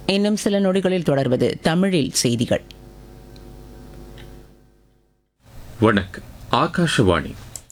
இன்னும் சில நொடிகளில் தொடர்வது தமிழில் செய்திகள் வணக்கம் ஆகாஷவாணி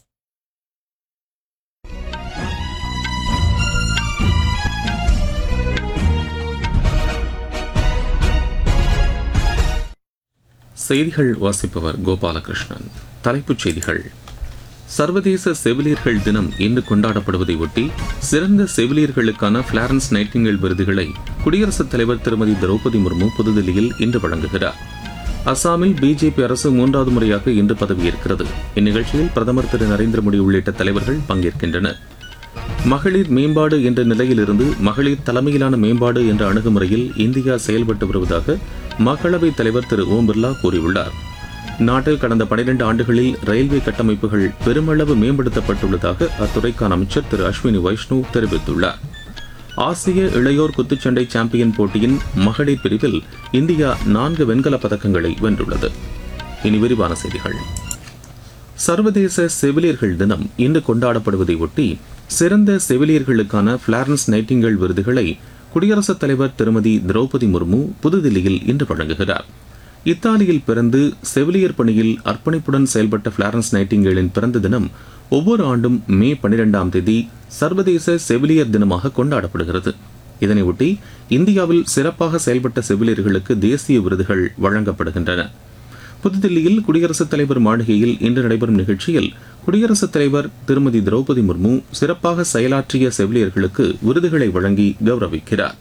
செய்திகள் வாசிப்பவர் கோபாலகிருஷ்ணன் தலைப்புச் செய்திகள் சர்வதேச செவிலியர்கள் தினம் இன்று கொண்டாடப்படுவதை ஒட்டி சிறந்த செவிலியர்களுக்கான பிளாரன்ஸ் நைட்டிங்கேல் விருதுகளை குடியரசுத் தலைவர் திருமதி திரௌபதி முர்மு புதுதில்லியில் இன்று வழங்குகிறார் அசாமில் பிஜேபி அரசு மூன்றாவது முறையாக இன்று பதவியேற்கிறது இந்நிகழ்ச்சியில் பிரதமர் திரு நரேந்திர மோடி உள்ளிட்ட தலைவர்கள் பங்கேற்கின்றனர் மகளிர் மேம்பாடு என்ற நிலையிலிருந்து மகளிர் தலைமையிலான மேம்பாடு என்ற அணுகுமுறையில் இந்தியா செயல்பட்டு வருவதாக மக்களவைத் தலைவர் திரு ஓம் பிர்லா கூறியுள்ளார் நாட்டில் கடந்த 12 ஆண்டுகளில் ரயில்வே கட்டமைப்புகள் பெருமளவு மேம்படுத்தப்பட்டுள்ளதாக அத்துறைக்கான அமைச்சர் திரு அஸ்வினி வைஷ்ணவ் தெரிவித்துள்ளார் ஆசிய இளையோர் குத்துச்சண்டை சாம்பியன் போட்டியின் மகளிர் பிரிவில் இந்தியா நான்கு வெண்கலப் பதக்கங்களை வென்றுள்ளது இனி விரிவான செய்திகள் சர்வதேச செவிலியர்கள் தினம் இன்று கொண்டாடப்படுவதை ஒட்டி சிறந்த செவிலியர்களுக்கான பிளாரன்ஸ் நைட்டிங்கேல் விருதுகளை குடியரசுத் தலைவர் திருமதி திரௌபதி முர்மு புதுதில்லியில் இன்று வழங்குகிறார் இத்தாலியில் பிறந்து செவிலியர் பணியில் அர்ப்பணிப்புடன் செயல்பட்ட பிளாரன்ஸ் நைட்டிங்கேலின் பிறந்த தினம் ஒவ்வொரு ஆண்டும் மே பன்னிரெண்டாம் தேதி சர்வதேச செவிலியர் தினமாக கொண்டாடப்படுகிறது இதனையொட்டி இந்தியாவில் சிறப்பாக செயல்பட்ட செவிலியர்களுக்கு தேசிய விருதுகள் வழங்கப்படுகின்றன புதுதில்லியில் குடியரசுத் தலைவர் மாளிகையில் இன்று நடைபெறும் நிகழ்ச்சியில் குடியரசுத் தலைவர் திருமதி திரௌபதி முர்மு சிறப்பாக செயலாற்றிய செவிலியர்களுக்கு விருதுகளை வழங்கி கௌரவிக்கிறார்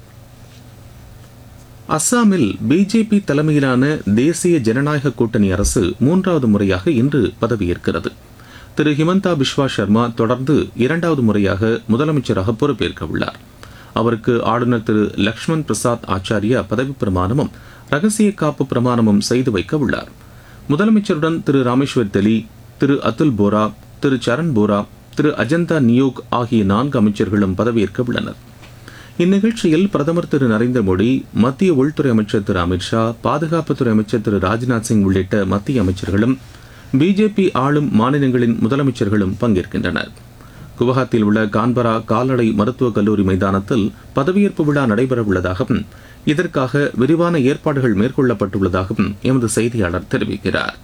அஸ்ஸாமில் பிஜேபி தலைமையிலான தேசிய ஜனநாயக கூட்டணி அரசு மூன்றாவது முறையாக இன்று பதவியேற்கிறது திரு ஹிமந்தா பிஸ்வா சர்மா தொடர்ந்து இரண்டாவது முறையாக முதலமைச்சராக பொறுப்பேற்க உள்ளார் அவருக்கு ஆளுநர் திரு லக்ஷ்மண் பிரசாத் ஆச்சாரியா பதவி பிரமாணமும் ரகசிய காப்பு பிரமாணமும் செய்து வைக்க உள்ளார் முதலமைச்சருடன் திரு ராமேஸ்வர் தெலி திரு அதுல் போரா திரு சரண் போரா திரு அஜந்தா நியோக் ஆகிய நான்கு அமைச்சர்களும் பதவியேற்க உள்ளனர் இந்நிகழ்ச்சியில் பிரதமர் திரு நரேந்திர மோடி மத்திய உள்துறை அமைச்சர் திரு அமித்ஷா பாதுகாப்புத்துறை அமைச்சர் திரு ராஜ்நாத் சிங் உள்ளிட்ட மத்திய அமைச்சர்களும் பிஜேபி ஆளும் மாநிலங்களின் முதலமைச்சர்களும் பங்கேற்கின்றனர் குவஹாத்தியில் உள்ள கான்பரா கால்நடை மருத்துவக் கல்லூரி மைதானத்தில் பதவியேற்பு விழா நடைபெறவுள்ளதாகவும் இதற்காக விரிவான ஏற்பாடுகள் மேற்கொள்ளப்பட்டுள்ளதாகவும் எமது செய்தியாளர் தெரிவிக்கிறார்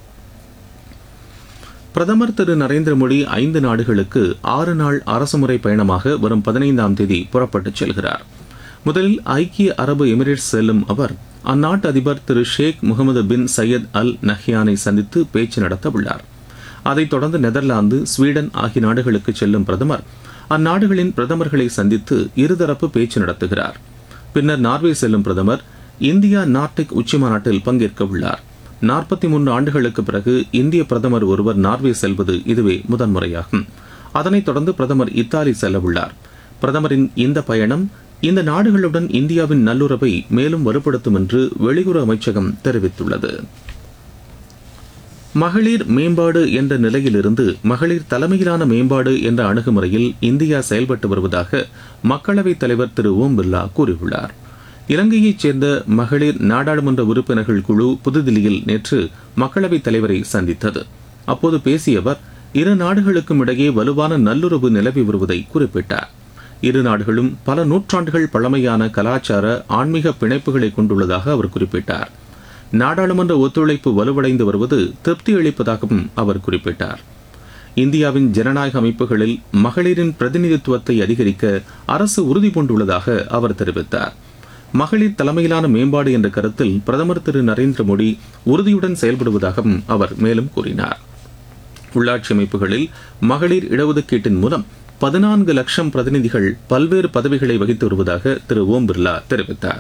பிரதமர் திரு நரேந்திர மோடி ஐந்து நாடுகளுக்கு ஆறு நாள் அரசுமுறை பயணமாக வரும் பதினைந்தாம் தேதி புறப்பட்டுச் செல்கிறார் முதலில் ஐக்கிய அரபு எமிரேட்ஸ் செல்லும் அவர் அந்நாட்டு அதிபர் திரு ஷேக் முகமது பின் சையத் அல் நஹ்யானை சந்தித்து பேச்சு நடத்த உள்ளார் அதைத் தொடர்ந்து நெதர்லாந்து ஸ்வீடன் ஆகிய நாடுகளுக்கு செல்லும் பிரதமர் அந்நாடுகளின் பிரதமர்களை சந்தித்து இருதரப்பு பேச்சு நடத்துகிறார் பின்னர் நார்வே செல்லும் பிரதமர் இந்தியா நார்டிக் உச்சிமாநாட்டில் பங்கேற்க உள்ளார் நாற்பத்தி மூன்று ஆண்டுகளுக்கு பிறகு இந்திய பிரதமர் ஒருவர் நார்வே செல்வது இதுவே முதன்முறையாகும் அதனைத் தொடர்ந்து பிரதமர் இத்தாலி செல்ல உள்ளார் பிரதமரின் இந்த பயணம் இந்த நாடுகளுடன் இந்தியாவின் நல்லுறவை மேலும் வலுப்படுத்தும் என்று வெளியுறவு அமைச்சகம் தெரிவித்துள்ளது மகளிர் மேம்பாடு என்ற நிலையிலிருந்து மகளிர் தலைமையிலான மேம்பாடு என்ற அணுகுமுறையில் இந்தியா செயல்பட்டு வருவதாக மக்களவைத் தலைவர் திரு ஓம் பிர்லா கூறியுள்ளார் இலங்கையைச் சேர்ந்த மகளிர் நாடாளுமன்ற உறுப்பினர்கள் குழு புதுதில்லியில் நேற்று மக்களவைத் தலைவரை சந்தித்தது அப்போது பேசிய அவர் இரு நாடுகளுக்கும் இடையே வலுவான நல்லுறவு நிலவி வருவதை குறிப்பிட்டார் இரு நாடுகளும் பல நூற்றாண்டுகள் பழமையான கலாச்சார ஆன்மீக பிணைப்புகளை கொண்டுள்ளதாக அவர் குறிப்பிட்டார் நாடாளுமன்ற ஒத்துழைப்பு வலுவடைந்து வருவது திருப்தி அளிப்பதாகவும் அவர் குறிப்பிட்டார் இந்தியாவின் ஜனநாயக அமைப்புகளில் மகளிரின் பிரதிநிதித்துவத்தை அதிகரிக்க அரசு உறுதி பூண்டுள்ளதாக அவர் தெரிவித்தார் மகளிர் தலைமையிலான மேம்பாடு என்ற கருத்தில் பிரதமர் திரு நரேந்திர மோடி உறுதியுடன் செயல்படுவதாகவும் அவர் மேலும் கூறினார் உள்ளாட்சி அமைப்புகளில் மகளிர் இடஒதுக்கீட்டின் மூலம் பதினான்கு லட்சம் பிரதிநிதிகள் பல்வேறு பதவிகளை வகித்து வருவதாக திரு ஓம் பிர்லா தெரிவித்தார்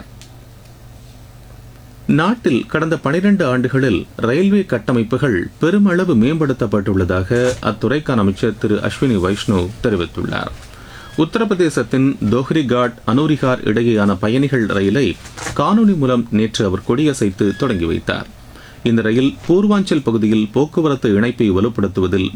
நாட்டில் கடந்த பனிரெண்டு ஆண்டுகளில் ரயில்வே கட்டமைப்புகள் பெருமளவு மேம்படுத்தப்பட்டுள்ளதாக அத்துறைக்கான அமைச்சர் திரு அஸ்வினி வைஷ்ணவ் தெரிவித்துள்ளார் உத்தரப்பிரதேசத்தின் தோஹ்ரிகாட் அனூரிகார் இடையேயான பயணிகள் ரயிலை காணொலி மூலம் நேற்று அவர் கொடியசைத்து தொடங்கி வைத்தார் இந்த ரயில் பூர்வாஞ்சல் பகுதியில் போக்குவரத்து இணைப்பை வலுப்படுத்துவதில்